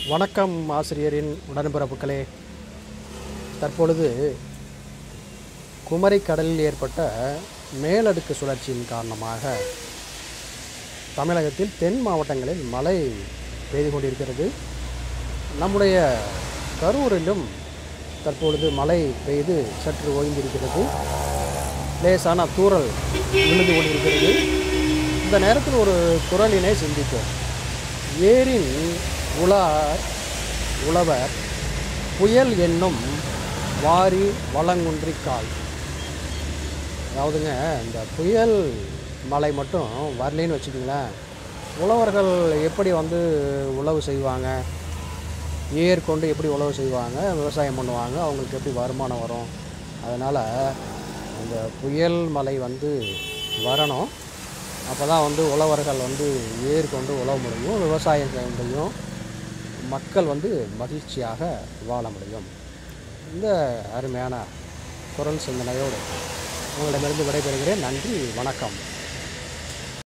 வணக்கம் ஆசிரியரின் உடன்பிறப்புகளே தற்பொழுது குமரி கடலில் ஏற்பட்ட மேலடுக்கு சுழற்சியின் காரணமாக தமிழகத்தில் தென் மாவட்டங்களில் மழை பெய்து கொண்டிருக்கிறது நம்முடைய கரூரிலும் தற்பொழுது மழை பெய்து சற்று ஓய்ந்திருக்கிறது லேசான தூறல் விழுந்து கொண்டிருக்கிறது இந்த நேரத்தில் ஒரு குரலினை சிந்திப்போம் ஏரின் உலார் உழவர் புயல் என்னும் வாரி வளங்குன்றி கால் அதாவதுங்க இந்த புயல் மழை மட்டும் வரலேன்னு வச்சுக்கோங்களேன் உழவர்கள் எப்படி வந்து உழவு செய்வாங்க ஏர் கொண்டு எப்படி உழவு செய்வாங்க விவசாயம் பண்ணுவாங்க அவங்களுக்கு எப்படி வருமானம் வரும் அதனால் இந்த புயல் மழை வந்து வரணும் அப்போ தான் வந்து உழவர்கள் வந்து ஏர் கொண்டு உழவ முடியும் விவசாயம் செய்ய முடியும் மக்கள் வந்து மகிழ்ச்சியாக வாழ முடியும் இந்த அருமையான குரல் சிந்தனையோடு உங்களிடமிருந்து விடைபெறுகிறேன் நன்றி வணக்கம்